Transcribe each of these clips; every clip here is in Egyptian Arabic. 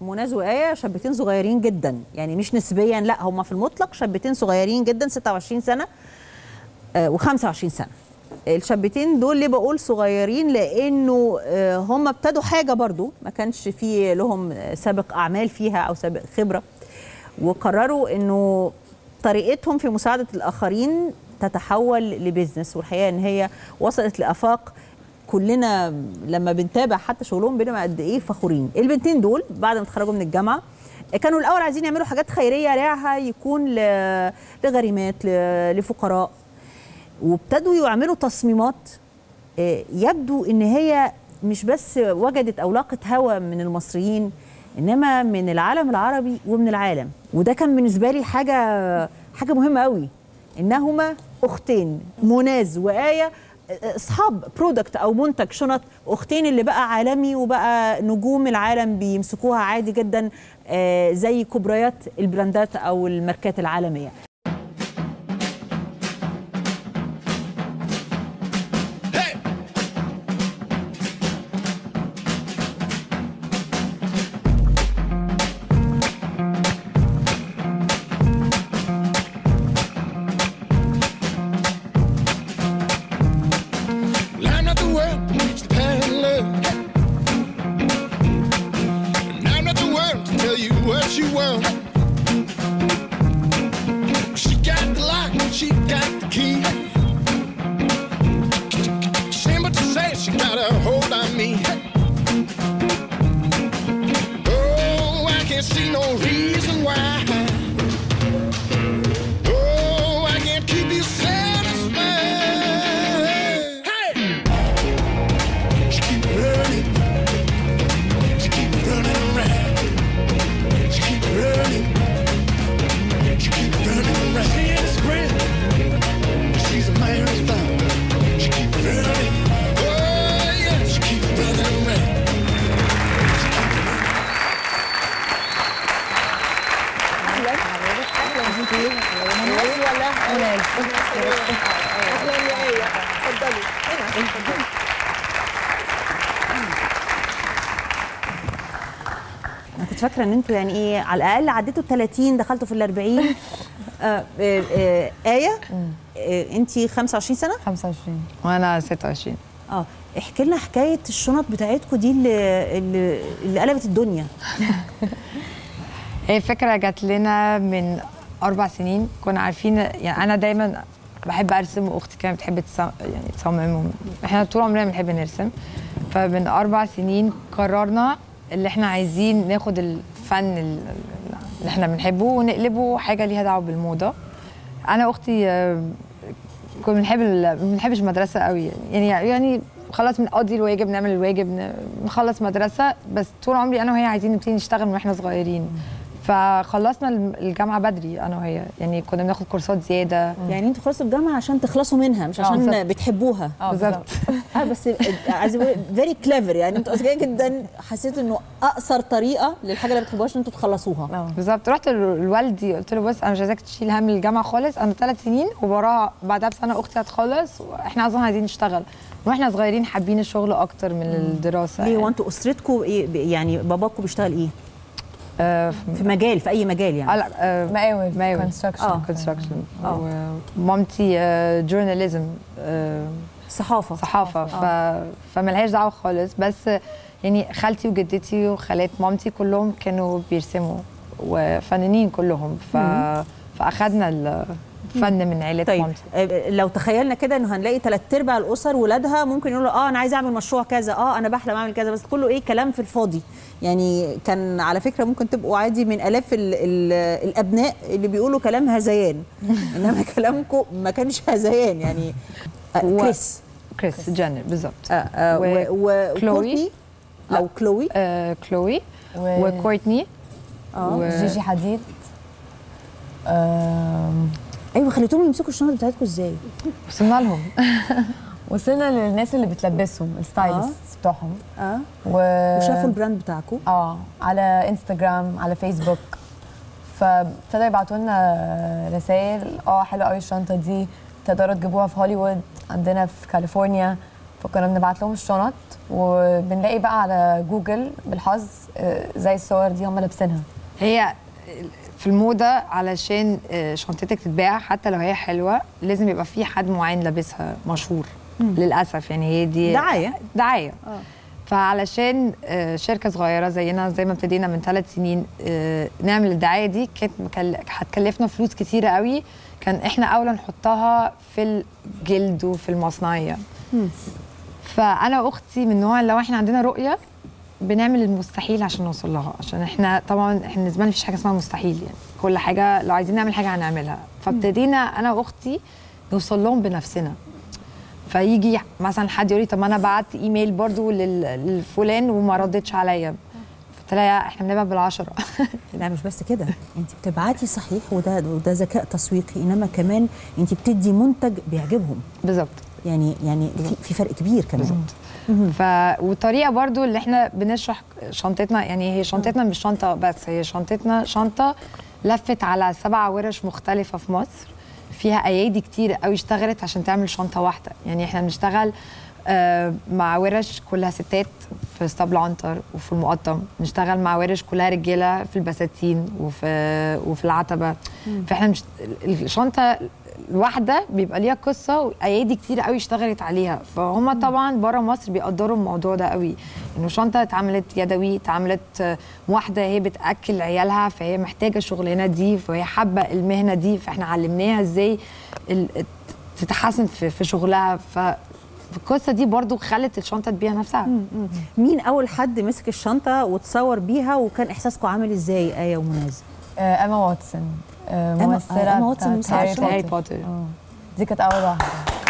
مناز وآية شابتين صغيرين جدا يعني مش نسبيا لا هم في المطلق شابتين صغيرين جدا 26 سنة آه، و25 سنة الشابتين دول ليه بقول صغيرين لانه آه، هم ابتدوا حاجه برضو ما كانش في لهم سابق اعمال فيها او سابق خبره وقرروا انه طريقتهم في مساعده الاخرين تتحول لبزنس والحقيقه ان هي وصلت لافاق كلنا لما بنتابع حتى شغلهم بنبقى قد ايه فخورين البنتين دول بعد ما اتخرجوا من الجامعه كانوا الاول عايزين يعملوا حاجات خيريه ريعها يكون ل- لغريمات ل- لفقراء وابتدوا يعملوا تصميمات آه، يبدو ان هي مش بس وجدت او لاقت هوى من المصريين انما من العالم العربي ومن العالم وده كان بالنسبه لي حاجه حاجه مهمه قوي انهما اختين مناز وايه آه، اصحاب برودكت او منتج شنط اختين اللي بقى عالمي وبقى نجوم العالم بيمسكوها عادي جدا آه، زي كبريات البراندات او الماركات العالميه Well, I'm not the world to reach the parallel. And I'm not the one to tell you what you want. She got the lock, she got the key. Shame but to say she got a hold on me. Oh, I can't see no reason why. Oh, I can't keep you satisfied. Hey! She keep running. She keep running around. She keep running. She keep running around. She ain't a sprint. She's a marathon. She keep running. Oh yeah, she keep running around. مناز ولا مناز اهلا يا ايه اتفضلي هنا اتفضلي انا كنت فاكره ان انتوا يعني ايه على الاقل عديتوا ال 30 دخلتوا في ال 40 آه آه آه ايه آه انت 25 سنه 25 وانا 26 اه احكي لنا حكايه الشنط بتاعتكم دي اللي اللي, اللي قلبت الدنيا هي فكرة جات لنا من أربع سنين كنا عارفين يعني أنا دايما بحب أرسم وأختي كانت بتحب تص- يعني تصمم إحنا طول عمرنا بنحب نرسم فمن أربع سنين قررنا اللي إحنا عايزين ناخد الفن ال- اللي إحنا بنحبه ونقلبه حاجة ليها دعوة بالموضة أنا وأختي آه، كنا بنحب ال- ما بنحبش المدرسة قوي يعني يعني يعني خلاص بنقضي الواجب نعمل الواجب ن- نخلص مدرسة بس طول عمري أنا وهي عايزين نبتدي نشتغل من واحنا صغيرين فخلصنا الم- الجامعة بدري أنا وهي يعني كنا بناخد كورسات زيادة يعني انتوا خلصتوا الجامعه عشان تخلصوا منها مش عشان بالظبط. بتحبوها بالظبط اه بس عايزه اقول فيري كليفر يعني انتوا اذكياء جدا حسيت انه اقصر طريقه للحاجه اللي ما بتحبوهاش ان انتوا تخلصوها بالظبط رحت ل- لوالدي قلت له بص انا مش عايزاك تشيل هم الجامعه خالص انا ثلاث سنين ووراها بعدها بسنه اختي هتخلص واحنا اصلا عايزين نشتغل واحنا صغيرين حابين الشغل اكتر من الدراسه ليه يعني. وانتوا اسرتكم ايه يعني باباكم بيشتغل ايه؟ آه في مجال في اي مجال يعني؟ آه لا آه مقاول مقاول كونستراكشن آه. كونستراكشن آه. ومامتي جورناليزم صحافه صحافه ف... فملهاش دعوه خالص بس يعني خالتي وجدتي وخالات مامتي كلهم كانوا بيرسموا وفنانين كلهم ف... فاخدنا الفن من عيله طيب مامتي آه، لو تخيلنا كده انه هنلاقي ثلاث ارباع الاسر ولادها ممكن يقولوا اه انا عايز اعمل مشروع كذا اه انا بحلم اعمل كذا بس كله ايه كلام في الفاضي يعني كان على فكره ممكن تبقوا عادي من الاف ال ال الابناء اللي بيقولوا كلام هذيان انما كلامكم ما كانش هذيان يعني آه و- كريس كريس جينر بالظبط آه آه و- و- كلوي. وكورتني او كلوي آه كلوي و- وكورتني اه و- جيجي حديد آم، ايوه خليتوهم يمسكوا الشنط بتاعتكم ازاي؟ وصلنا لهم وصلنا للناس اللي بتلبسهم الستايلست بتوعهم اه و... وشافوا البراند بتاعكم اه على انستغرام على فيسبوك فابتدوا يبعتوا لنا رسائل اه حلوه قوي الشنطه دي تقدروا تجيبوها في هوليوود عندنا في كاليفورنيا فكنا بنبعت لهم الشنط وبنلاقي بقى على جوجل بالحظ آه، زي الصور دي هم لابسينها هي في الموضه علشان آه، شنطتك تتباع حتى لو هي حلوه لازم يبقى في حد معين لابسها مشهور للاسف يعني هي دي دعاية. دعايه فعلشان آه، شركه صغيره زينا زي ما ابتدينا من ثلاث سنين آه، نعمل الدعايه دي كانت مكل- هتكلفنا فلوس كتيره قوي كان احنا اولى نحطها في الجلد وفي المصنعيه فانا واختي من نوع لو احنا عندنا رؤيه بنعمل المستحيل عشان نوصل لها عشان احنا طبعا احنا بالنسبه لنا مفيش حاجه اسمها مستحيل يعني كل حاجه لو عايزين نعمل حاجه هنعملها فابتدينا انا واختي نوصل لهم بنفسنا فيجي مثلا حد يقول لي طب ما انا بعت ايميل برضو لل- للفلان وما ردتش عليا قلت لها احنا بنبقى بالعشره لا مش بس كده انت بتبعتي صحيح وده وده ذكاء تسويقي انما كمان انت بتدي منتج بيعجبهم بالظبط يعني يعني في, في فرق كبير كمان ف والطريقه برضو اللي احنا بنشرح شنطتنا يعني هي شنطتنا مش شنطه بس هي شنطتنا شنطه لفت على سبع ورش مختلفه في مصر فيها ايادي كتير قوي اشتغلت عشان تعمل شنطه واحده يعني احنا بنشتغل آه، مع ورش كلها ستات في اسطبل عنتر وفي المقطم نشتغل مع ورش كلها رجاله في البساتين وفي وفي العتبه فاحنا مش الشنطه الواحده بيبقى ليها قصه وايادي كتير قوي اشتغلت عليها فهم طبعا بره مصر بيقدروا الموضوع ده قوي انه شنطه اتعملت يدوي اتعملت آه، واحده هي بتاكل عيالها فهي محتاجه الشغلانه دي فهي حابه المهنه دي فاحنا علمناها ازاي ال- تتحسن في في شغلها ف القصه دي برضو خلت الشنطه تبيع نفسها مين اول حد مسك الشنطه وتصور بيها وكان احساسكم عامل ازاي ايه ومناز آه، ايما واتسون آه، إيما- ممثله آه، إيما واتسون بتاعت مسكت هاري هاري بوتر. بوتر آه. دي كانت اول واحده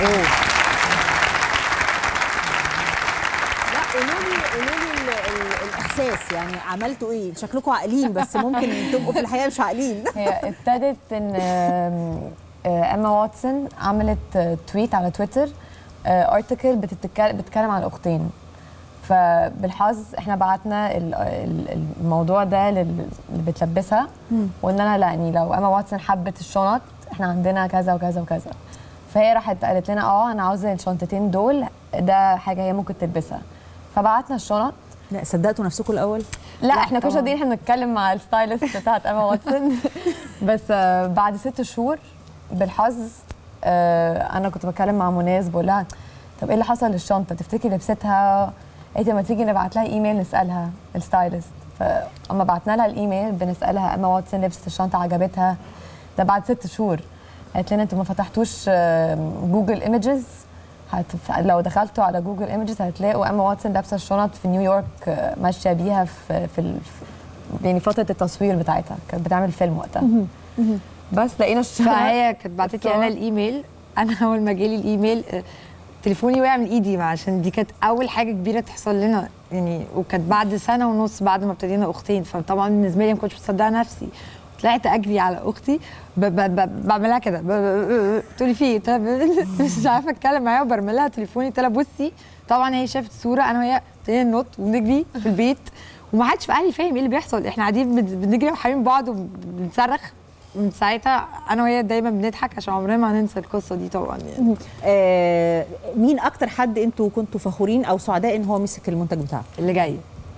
لا قولوا لي قولوا لي الاحساس يعني عملتوا ايه شكلكم عاقلين بس ممكن تبقوا في الحقيقه مش عاقلين هي ابتدت ان آم، آه، ايما واتسون عملت آه، تويت على تويتر ارتكل بتتكلم عن اختين فبالحظ احنا بعتنا ال- ال- الموضوع ده لل- اللي بتلبسها وقلنا لها لا يعني لو ايما واتسون حبت الشنط احنا عندنا كذا وكذا وكذا فهي راحت قالت لنا اه انا عاوزه الشنطتين دول ده حاجه هي ممكن تلبسها فبعتنا الشنط لا صدقتوا نفسكم الاول لا احنا كل طبعاً. شويه احنا بنتكلم مع الستايلست بتاعت اما واتسون بس آه، بعد ست شهور بالحظ آه، انا كنت بتكلم مع مناس بقول لها طب ايه اللي حصل للشنطه تفتكري لبستها قالت لي ما تيجي نبعت لها ايميل نسالها الستايلست فاما بعتنا لها الايميل بنسالها اما واتسون لبست الشنطه عجبتها ده بعد ست شهور قالت لنا انتوا ما فتحتوش آه، جوجل ايمجز هتف... لو دخلتوا على جوجل ايمجز هتلاقوا اما واتسون لابسه الشنط في نيويورك آه، ماشيه بيها في في, ال... في يعني فتره التصوير بتاعتها كانت بتعمل فيلم وقتها بس لقينا الشنط فهي كانت بعتت لي انا الصور. الايميل انا اول ما جالي الايميل آه، تليفوني وقع من ايدي ما عشان دي كانت اول حاجه كبيره تحصل لنا يعني وكانت بعد سنه ونص بعد ما ابتدينا اختين فطبعا بالنسبه لي ما كنتش مصدقه نفسي طلعت اجري على اختي ب- ب- ب- بعملها كده ب- ب- ب- تقول لي في إيه؟ قلت لها ب- مش عارفه اتكلم معاها وبرمي لها تليفوني قلت لها بصي طبعا هي شافت الصوره انا وهي ابتدينا ننط ونجري في البيت وما حدش في اهلي فاهم ايه اللي بيحصل احنا قاعدين بن- بنجري وحامين بعض وبنصرخ من ساعتها انا وهي دايما بنضحك عشان عمرنا ما هننسى القصه دي طبعا يعني آه مين اكتر حد انتوا كنتوا فخورين او سعداء ان هو مسك المنتج بتاعكم اللي جاي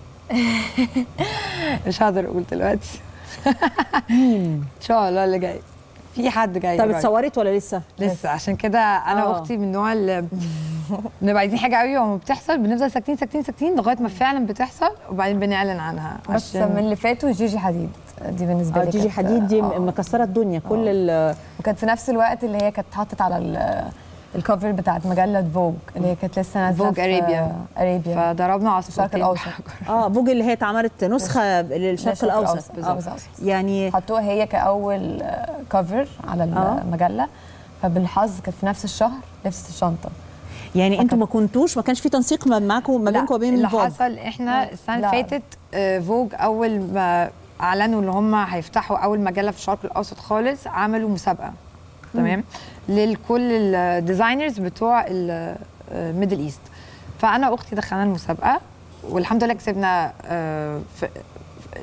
مش هقدر اقول دلوقتي ان شاء الله اللي جاي في حد جاي طب قريب. اتصورت ولا لسه لسه عشان كده انا آه. واختي من النوع اللي بنبقى عايزين حاجه قوي وما بتحصل بنفضل ساكتين ساكتين ساكتين لغايه ما فعلا بتحصل وبعدين بنعلن عنها بس من اللي فاتوا جيجي حديد دي بالنسبه آه لي جيجي كانت- حديد دي آه. مكسره الدنيا كل ال- وكانت في نفس الوقت اللي هي كانت اتحطت على ال- الكفر بتاعت مجله فوج اللي هي كانت لسه نازله فوج في أريبيا. اريبيا فضربنا الشرق عصفورتين الاوسط اه فوج اللي هي اتعملت نسخه للشرق للشرق الاوسط الأوسط، آه. بالظبط. يعني حطوها هي كاول كفر على آه. المجله فبالحظ كانت في نفس الشهر لبست الشنطه يعني انتوا ما كنتوش ما كانش في تنسيق ما معاكم ما لا، بينكم وبين اللي الفوج حصل احنا السنه اللي لا. فاتت آه، فوج اول ما اعلنوا ان هم هيفتحوا اول مجله في الشرق الاوسط خالص عملوا مسابقه تمام لكل الديزاينرز بتوع الميدل ايست فانا واختي دخلنا المسابقه والحمد لله كسبنا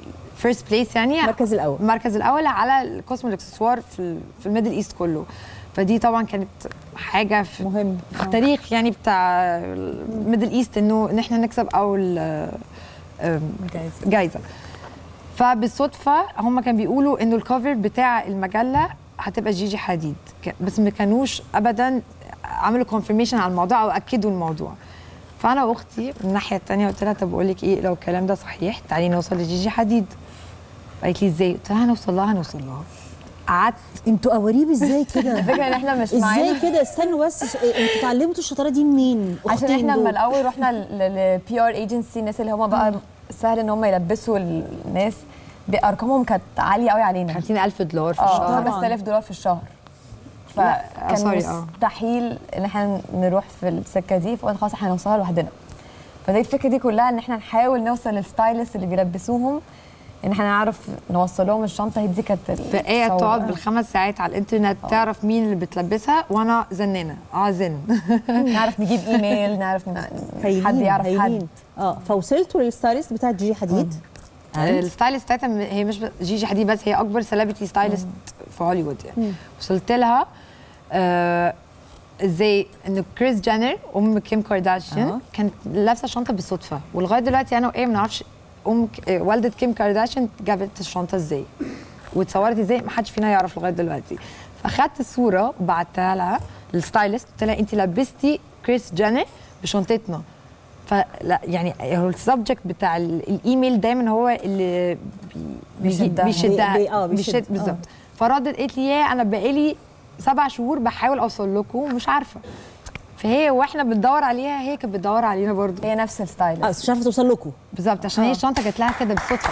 فيرست بليس يعني المركز الاول المركز الاول على القسم الاكسسوار في ال- في الميدل ايست كله فدي طبعا كانت حاجه في مهم في التاريخ يعني بتاع الميدل ايست انه ان احنا نكسب اول آه، آم، جايزه فبالصدفه هم كانوا بيقولوا انه الكفر بتاع المجله هتبقى جيجي حديد ك- بس ما كانوش ابدا عملوا كونفirmation على الموضوع او اكدوا الموضوع فانا واختي من الناحيه الثانيه قلت لها طب بقول لك ايه لو الكلام ده صحيح تعالي نوصل لجيجي حديد قالت لي ازاي قلت لها هنوصل لها هنوصل لها قعدت انتوا قواريب ازاي كده الفكره ان احنا مش ازاي معانا كده استنوا بس ش- انتوا اتعلمتوا الشطاره دي منين عشان أختين احنا دول. لما الاول رحنا للبي ار ايجنسي الناس اللي هم بقى سهل ان هم يلبسوا الناس بارقامهم كانت عاليه قوي علينا 50000 دولار في اه الشهر طبعاً. 5000 دولار في الشهر لا، فكان سوري، اه. مستحيل ان احنا نروح في السكه دي فقلنا خلاص احنا هنوصلها لوحدنا فدي الفكره دي كلها ان احنا نحاول نوصل للستايلست اللي بيلبسوهم ان احنا نعرف نوصل لهم الشنطه هي دي كانت ال- فهي الصعوبة. تقعد بالخمس ساعات على الانترنت تعرف مين اللي بتلبسها وانا زنانه اه زن نعرف نجيب ايميل نعرف ن- هايلين حد يعرف هايلين. حد اه فوصلتوا للستايلست بتاعت جيجي حديد الستايلست بتاعتها م- هي مش ب- جيجي حديد بس هي اكبر سيلبرتي ستايلست في هوليوود يعني وصلت لها آه ازاي انه كريس جينر ام كيم كارداشيان آه. كانت لابسه شنطه بالصدفه ولغايه دلوقتي انا وايه ما نعرفش ام ك- آه، والده كيم كارداشيان جابت الشنطه ازاي واتصورت ازاي ما حدش فينا يعرف لغايه دلوقتي فاخدت الصوره وبعتها لها للستايلست قلت لها انت لبستي كريس جينر بشنطتنا فلا يعني هو السبجكت بتاع ال- الايميل دايما هو اللي بي- بيجي- بيشدها. بيشدها بي- آه، بيشد. بيشد بالظبط فردت قالت لي يا انا بقالي سبع شهور بحاول اوصل لكم ومش عارفه فهي واحنا بندور عليها هي كانت بتدور علينا برضو هي نفس الستايل اه بس مش عارفه توصل لكم بالظبط عشان هي الشنطه جات لها كده بالصدفه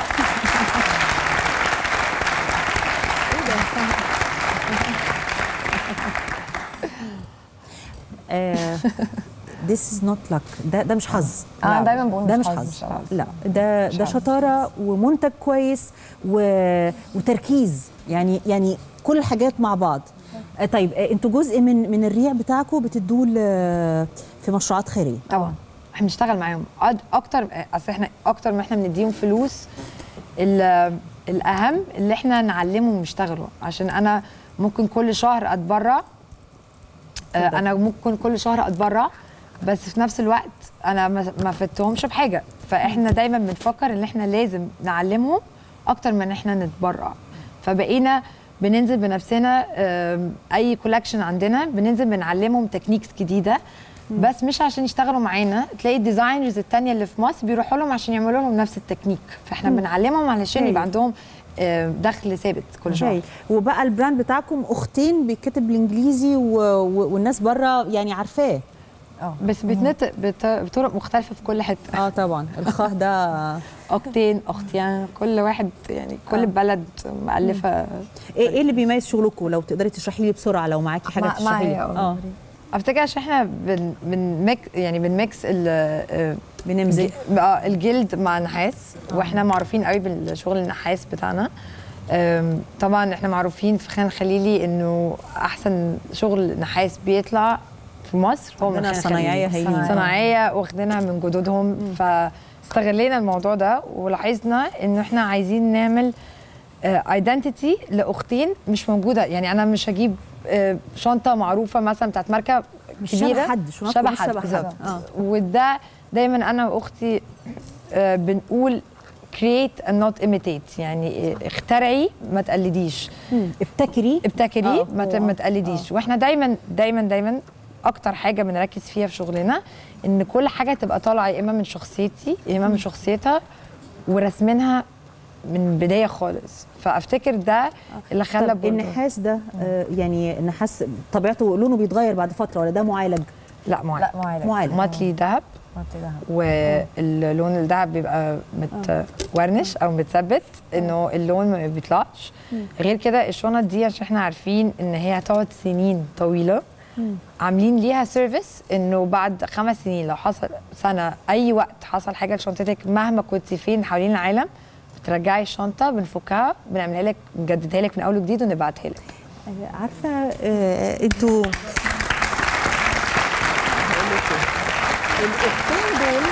This is not luck ده ده مش حظ انا لا. دايما بقول ده مش مش حظ حظ بصراحة. لا ده ده حظ. شطاره ومنتج كويس و... وتركيز يعني يعني كل الحاجات مع بعض آه، طيب آه، انتوا جزء من من الريع بتاعكم بتدوه ل- في مشروعات خيريه طبعا احنا بنشتغل معاهم أد- اكتر اصل احنا اكتر ما احنا بنديهم فلوس ال- الاهم اللي احنا نعلمهم يشتغلوا عشان انا ممكن كل شهر اتبرع آه، انا ممكن كل شهر اتبرع بس في نفس الوقت انا ما ما فدتهمش بحاجه فاحنا دايما بنفكر ان احنا لازم نعلمهم اكتر من ان احنا نتبرع فبقينا بننزل بنفسنا آم، اي كولكشن عندنا بننزل بنعلمهم تكنيكس جديده بس مش عشان يشتغلوا معانا تلاقي الديزاينرز التانية اللي في مصر بيروحوا لهم عشان يعملوا لهم نفس التكنيك فاحنا بنعلمهم علشان هايل. يبقى عندهم آه، دخل ثابت كل شهر هاي. وبقى البراند بتاعكم اختين بيتكتب بالانجليزي و... و... والناس بره يعني عارفاه بس بيتنطق بط- بطرق مختلفه في كل حته اه طبعا الخاه ده اختين اختيان كل واحد يعني كل بلد مؤلفه ايه ايه اللي بيميز شغلكم لو تقدري تشرحي لي بسرعه لو معاكي حاجه مع- تشرحي لي معايا، اه افتكر عشان احنا بن بنمك يعني بنميكس ال آه، بنمزج الج- اه الجلد مع النحاس واحنا معروفين قوي بالشغل النحاس بتاعنا آم، طبعا احنا معروفين في خان الخليلي انه احسن شغل نحاس بيطلع في مصر هو من عندنا خان صنايعية الخليلي. هايلين. صناعيه واخدينها من جدودهم فاستغلينا الموضوع ده ولاحظنا انه احنا عايزين نعمل ايدنتيتي لاختين مش موجوده يعني انا مش هجيب آه، شنطه معروفه مثلا بتاعت ماركه مش كبيره شبه حد، شنطة شبه مش حد شبه حد. بالظبط آه. وده دايما انا واختي آه، بنقول create and not imitate يعني آه، اخترعي ما تقلديش ابتكري ابتكري آه، ما ت- ما تقلديش واحنا دايما دايما دايما اكتر حاجه بنركز فيها في شغلنا ان كل حاجه تبقى طالعه يا اما من شخصيتي يا اما من شخصيتها ورسمينها من بدايه خالص فافتكر ده اللي خلى طب برضو- النحاس ده آه يعني النحاس طبيعته لونه بيتغير بعد فتره ولا ده معالج لا معالج لا معالج معالج ماتلي ذهب ماتلي دهب. واللون الذهب بيبقى متورنش او متثبت انه اللون ما بيطلعش غير كده الشنط دي عشان احنا عارفين ان هي هتقعد سنين طويله عاملين ليها سيرفيس انه بعد خمس سنين لو حصل سنه اي وقت حصل حاجه لشنطتك مهما كنت فين حوالين العالم بترجعي الشنطه بنفكها بنعملها لك بنجددها لك من اول وجديد ونبعتها لك عارفه آه انتوا الاختين دول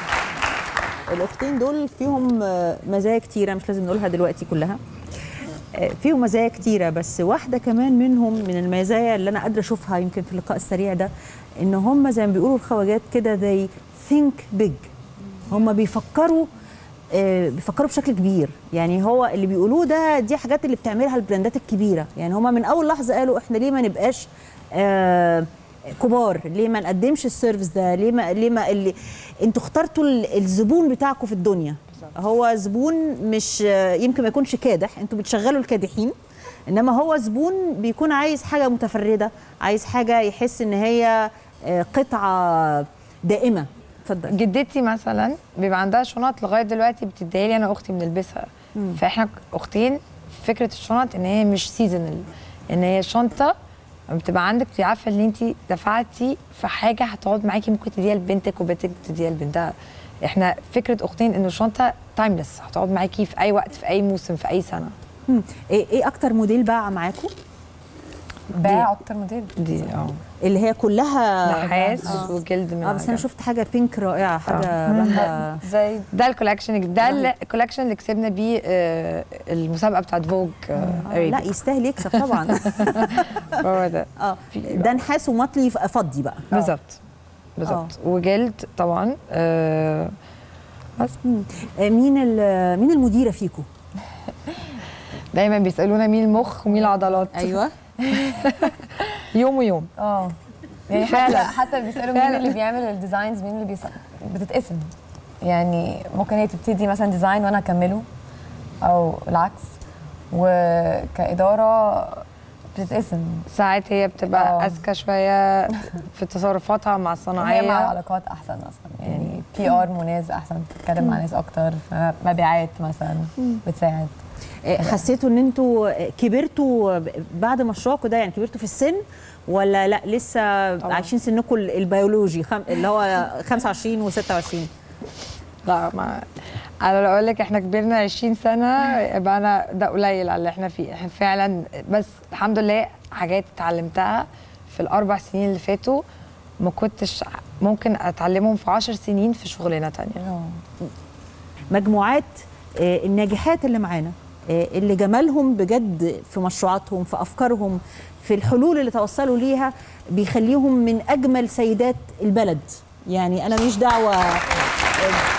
الاختين دول فيهم آه، مزايا كتيره مش لازم نقولها دلوقتي كلها آه، فيهم مزايا كتيره بس واحده كمان منهم من المزايا اللي انا قادره اشوفها يمكن في اللقاء السريع ده ان هم زي ما بيقولوا الخواجات كده they think big هم بيفكروا آه، بيفكروا بشكل كبير يعني هو اللي بيقولوه ده دي حاجات اللي بتعملها البراندات الكبيره يعني هم من اول لحظه قالوا احنا ليه ما نبقاش آه كبار ليه ما نقدمش السيرفيس ده ليه ما ليه ما اللي انتوا اخترتوا ال- الزبون بتاعكم في الدنيا هو زبون مش آه، يمكن ما يكونش كادح انتوا بتشغلوا الكادحين انما هو زبون بيكون عايز حاجه متفرده عايز حاجه يحس ان هي آه، قطعه دائمه اتفضل جدتي مثلا بيبقى عندها شنط لغايه دلوقتي بتديها لي انا واختي بنلبسها فاحنا اختين فكره الشنط ان هي مش سيزونال ان هي شنطه لما بتبقى عندك بتبقي عارفه ان انت دفعتي في حاجه هتقعد معاكي ممكن تديها لبنتك وبنتك تديها لبنتها احنا فكره اختين ان الشنطه تايمليس هتقعد معاكي في اي وقت في اي موسم في اي سنه مم. ايه ايه اكتر موديل باع معاكم باع اكتر موديل دي اه اللي هي كلها نحاس آه. وجلد من اه بس انا عجل. شفت حاجه بينك رائعه حاجه بامبا زي ده الكولكشن ده الكولكشن اللي كسبنا بيه آه، المسابقه بتاعت فوج آه، آه، قريب. لا يستاهل يكسب طبعا هو ده اه ده نحاس ومطلي فضي بقى بالظبط بالظبط وجلد طبعا آه بس آه، مين ال- مين المديره فيكم دايما بيسالونا مين المخ ومين العضلات ايوه يوم ويوم اه يعني فعلا. حتى حتى بيسالوا مين فعلا. اللي بيعمل الديزاينز مين اللي بيص... بتتقسم يعني ممكن هي تبتدي مثلا ديزاين وانا اكمله او العكس وكاداره بتتقسم ساعات هي بتبقى آه. اذكى شويه في تصرفاتها مع هي مع الصناعيه العلاقات احسن مثلا يعني بي ار مناز احسن تتكلم مع ناس اكتر مبيعات مثلا بتساعد آه، حسيتوا ان انتوا آه، كبرتوا بعد مشروعكم ده يعني كبرتوا في السن ولا لا لسه طبعاً. عايشين سنكم ال- البيولوجي خم... اللي هو 25 و26 لا ما انا لو اقول لك احنا كبرنا 20 سنه يبقى انا ده قليل على اللي احنا فيه احنا فعلا بس الحمد لله حاجات اتعلمتها في الاربع سنين اللي فاتوا ما كنتش ممكن اتعلمهم في 10 سنين في شغلانه تانية مجموعات آه، الناجحات اللي معانا آه، اللي جمالهم بجد في مشروعاتهم في افكارهم في الحلول اللي توصلوا ليها بيخليهم من اجمل سيدات البلد يعني انا مش دعوه آه،